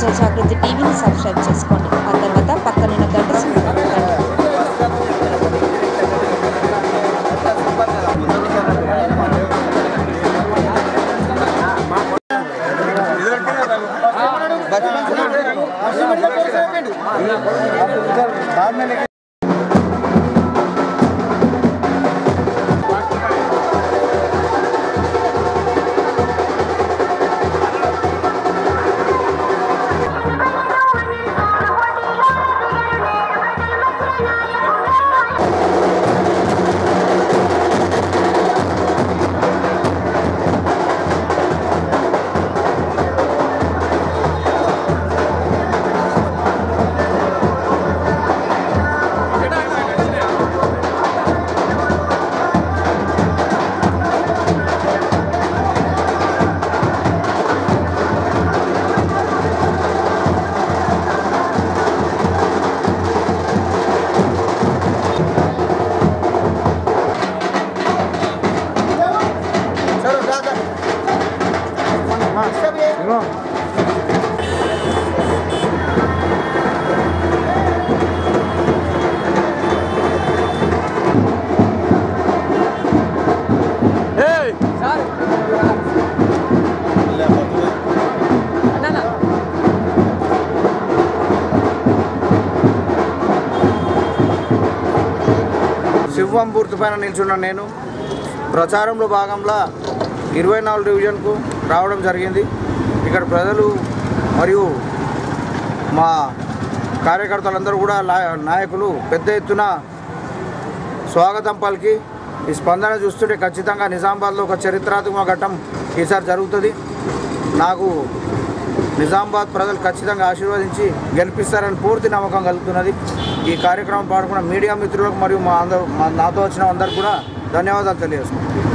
ప్రజా జాగృతి టీవీని సబ్స్క్రైబ్ చేసుకోండి ఆ తర్వాత పక్కనున్న గంట సింబల్ నొక్కండి శివం పూర్తి పైన నిల్చున్న నేను ప్రచారంలో భాగంగా ఇరవై నాలుగు డివిజన్కు రావడం జరిగింది ఇక్కడ ప్రజలు మరియు మా కార్యకర్తలందరూ కూడా లా- నాయకులు పెద్ద ఎత్తున స్వాగతం పలికి ఈ స్పందన చూస్తుంటే ఖచ్చితంగా నిజామాబాద్లో ఒక చరిత్రాత్మక ఘట్టం ఈసారి జరుగుతుంది నాకు నిజామాబాద్ ప్రజలు ఖచ్చితంగా ఆశీర్వదించి గెలిపిస్తారని పూర్తి నమ్మకం కలుగుతున్నది ఈ కార్యక్రమం పాడుకున్న మీడియా మిత్రులకు మరియు మా అందరూ మా నాతో వచ్చిన అందరికి కూడా ధన్యవాదాలు తెలియజేస్తున్నాను